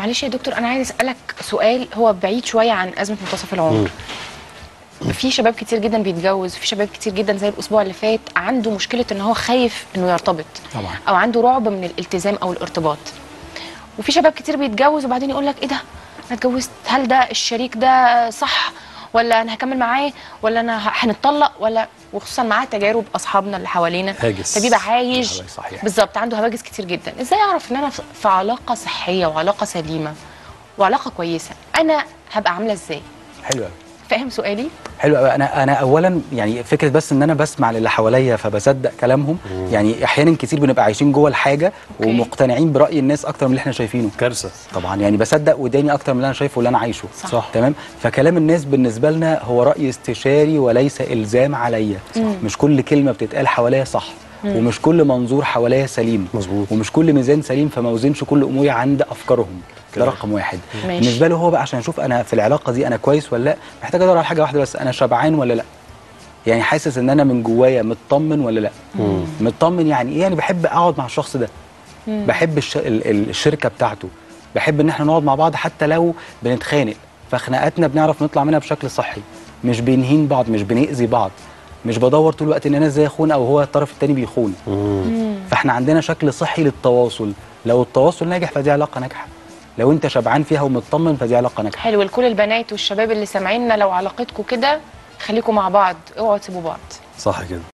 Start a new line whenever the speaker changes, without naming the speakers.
معلش يا دكتور انا عايز اسالك سؤال هو بعيد شويه عن ازمه منتصف العمر في شباب كتير جدا بيتجوز في شباب كتير جدا زي الاسبوع اللي فات عنده مشكله ان هو خايف انه يرتبط
طبعا.
او عنده رعب من الالتزام او الارتباط وفي شباب كتير بيتجوز وبعدين يقول لك ايه ده انا اتجوزت هل ده الشريك ده صح ولا انا هكمل معاه ولا انا ه- هنتطلق ولا وخصوصا معاه تجارب اصحابنا اللي حوالينا
هاجس.
فبيبقى عايش
هواجس صحيح.
بالظبط عنده هواجس كتير جدا ازاي اعرف ان انا في في علاقه صحيه وعلاقه سليمه وعلاقه كويسه انا هبقى عامله ازاي
حلو قوي
فاهم سؤالي
حلو قوي انا انا اولا يعني فكره بس ان انا بسمع للي حواليا فبصدق كلامهم يعني احيانا كتير بنبقى عايشين جوه الحاجه
أوكي.
ومقتنعين براي الناس اكتر من اللي احنا شايفينه
كارثه
طبعا يعني بصدق وداني اكتر من اللي انا شايفه واللي انا عايشه
صح.
صح.
تمام فكلام الناس بالنسبه لنا هو راي استشاري وليس الزام عليا مش كل كلمه بتتقال حواليا صح ومش كل منظور حواليا سليم
مظبوط.
ومش كل ميزان سليم فما اوزنش كل اموري عند افكارهم ده
كده.
رقم واحد
ماشي.
بالنسبه له هو بقى عشان اشوف انا في العلاقه دي انا كويس ولا لا محتاج ادور على حاجه واحده بس انا شبعان ولا لا يعني حاسس ان انا من جوايا مطمن ولا لا مطمن يعني ايه يعني بحب اقعد مع الشخص ده بحب الش... ال- ال- الشركه بتاعته بحب ان احنا نقعد مع بعض حتى لو بنتخانق فخناقاتنا بنعرف نطلع منها بشكل صحي مش بنهين بعض مش بنأذي بعض مش بدور طول الوقت ان انا ازاي اخون او هو الطرف التاني بيخون فاحنا عندنا شكل صحي للتواصل لو التواصل ناجح فدي علاقه ناجحه لو انت شبعان فيها ومطمن فدي علاقه ناجحه
حلو لكل البنات والشباب اللي سامعيننا لو علاقتكم كده خليكم مع بعض اوعوا تسيبوا بعض
صح كده